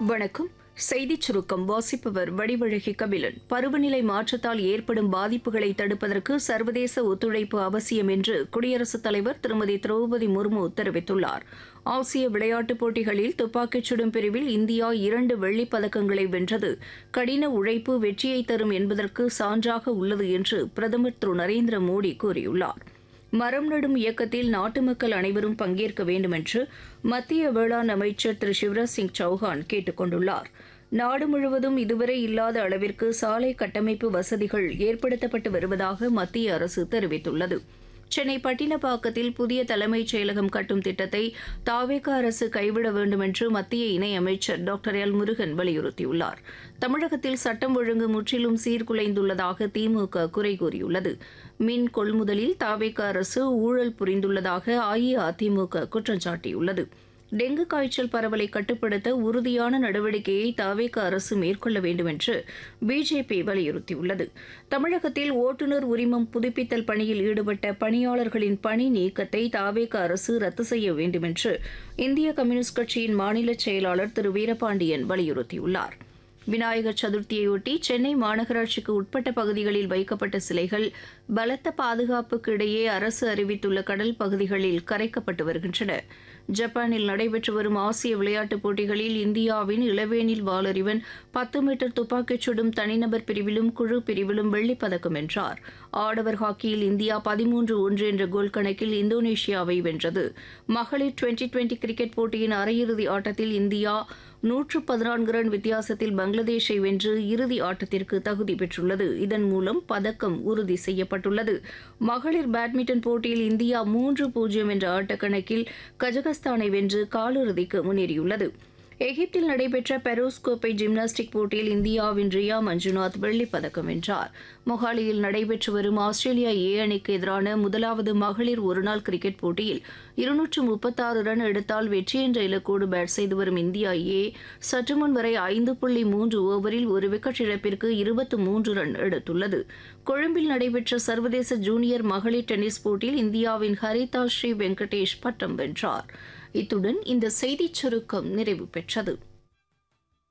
வணக்கம் செய்திச் சுருக்கம் வாசிப்பவர் வடிவழகி கபிலன் பருவநிலை மாற்றத்தால் ஏற்படும் பாதிப்புகளை தடுப்பதற்கு சர்வதேச ஒத்துழைப்பு அவசியம் என்று குடியரசுத் தலைவர் திருமதி திரௌபதி முர்மு தெரிவித்துள்ளார் ஆசிய விளையாட்டுப் போட்டிகளில் துப்பாக்கிச் சுடும் பிரிவில் இந்தியா இரண்டு வெள்ளிப் பதக்கங்களை வென்றது கடின உழைப்பு வெற்றியை தரும் என்பதற்கு சான்றாக உள்ளது என்று பிரதமர் திரு நரேந்திர மோடி கூறியுள்ளார் மரம் நடும் இயக்கத்தில் நாட்டு மக்கள் அனைவரும் பங்கேற்க வேண்டும் என்று மத்திய வேளாண் அமைச்சர் திரு சிவராஜ் சிங் சௌஹான் கேட்டுக் கொண்டுள்ளார் நாடு முழுவதும் இதுவரை இல்லாத அளவிற்கு சாலை கட்டமைப்பு வசதிகள் ஏற்படுத்தப்பட்டு வருவதாக மத்திய அரசு தெரிவித்துள்ளது சென்னை பட்டினப்பாக்கத்தில் புதிய தலைமைச் செயலகம் கட்டும் திட்டத்தை தாவேக அரசு கைவிட வேண்டும் என்று மத்திய இணையமைச்சர் டாக்டர் எல் முருகன் வலியுறுத்தியுள்ளார் தமிழகத்தில் சட்டம் ஒழுங்கு முற்றிலும் சீர்குலைந்துள்ளதாக திமுக குறை கூறியுள்ளது மின் கொள்முதலில் தாவேக அரசு ஊழல் புரிந்துள்ளதாக அஇஅதிமுக குற்றம் சாட்டியுள்ளது டெங்கு காய்ச்சல் பரவலை கட்டுப்படுத்த உறுதியான நடவடிக்கையை தாவேக அரசு மேற்கொள்ள வேண்டும் என்று பிஜேபி வலியுறுத்தியுள்ளது தமிழகத்தில் ஓட்டுநர் உரிமம் புதுப்பித்தல் பணியில் ஈடுபட்ட பணியாளர்களின் பணி நீக்கத்தை தாவேக அரசு ரத்து செய்ய வேண்டும் என்று இந்திய கம்யூனிஸ்ட் கட்சியின் மாநில செயலாளர் திரு வீரபாண்டியன் வலியுறுத்தியுள்ளார் விநாயகர் சதுர்த்தியையொட்டி சென்னை மாநகராட்சிக்கு உட்பட்ட பகுதிகளில் வைக்கப்பட்ட சிலைகள் பலத்த பாதுகாப்புக்கு இடையே அரசு அறிவித்துள்ள கடல் பகுதிகளில் கரைக்கப்பட்டு வருகின்றன ஜப்பானில் நடைபெற்று வரும் ஆசிய விளையாட்டுப் போட்டிகளில் இந்தியாவின் இளவேனில் வாலறிவன் பத்து மீட்டர் துப்பாக்கிச் சுடும் தனிநபர் பிரிவிலும் குழு பிரிவிலும் வெள்ளிப் பதக்கம் வென்றார் ஆடவர் ஹாக்கியில் இந்தியா பதிமூன்று ஒன்று என்ற கோல் கணக்கில் இந்தோனேஷியாவை வென்றது மகளிர் டுவெண்டி டுவெண்டி கிரிக்கெட் போட்டியின் அரையிறுதி ஆட்டத்தில் இந்தியா நூற்று பதினான்கு ரன் வித்தியாசத்தில் பங்களாதேஷை வென்று இறுதி ஆட்டத்திற்கு தகுதி பெற்றுள்ளது இதன் மூலம் பதக்கம் உறுதி செய்யப்பட்டுள்ளது மகளிர் பேட்மிண்டன் போட்டியில் இந்தியா மூன்று பூஜ்ஜியம் என்ற ஆட்டக்கணக்கில் கஜகஸ்தானை வென்று காலிறுதிக்கு முன்னேறியுள்ளது எகிப்தில் நடைபெற்ற பெரோஸ் கோப்பை ஜிம்னாஸ்டிக் போட்டியில் இந்தியாவின் ரியா மஞ்சுநாத் வெள்ளிப் பதக்கம் வென்றார் மொஹாலியில் நடைபெற்று வரும் ஆஸ்திரேலியா ஏ அணிக்கு எதிரான முதலாவது மகளிர் ஒருநாள் கிரிக்கெட் போட்டியில் இருநூற்று முப்பத்தாறு ரன் எடுத்தால் வெற்றி என்ற இலக்கோடு பேட் செய்து வரும் இந்தியா ஏ சற்று முன் வரை ஐந்து புள்ளி மூன்று ஓவரில் ஒரு விக்கெட் இழப்பிற்கு இருபத்து மூன்று ரன் எடுத்துள்ளது கொழும்பில் நடைபெற்ற சர்வதேச ஜூனியர் மகளிர் டென்னிஸ் போட்டியில் இந்தியாவின் ஹரிதா ஸ்ரீ வெங்கடேஷ் பட்டம் வென்றார் இத்துடன் இந்த செய்திச் சுருக்கம் நிறைவு பெற்றது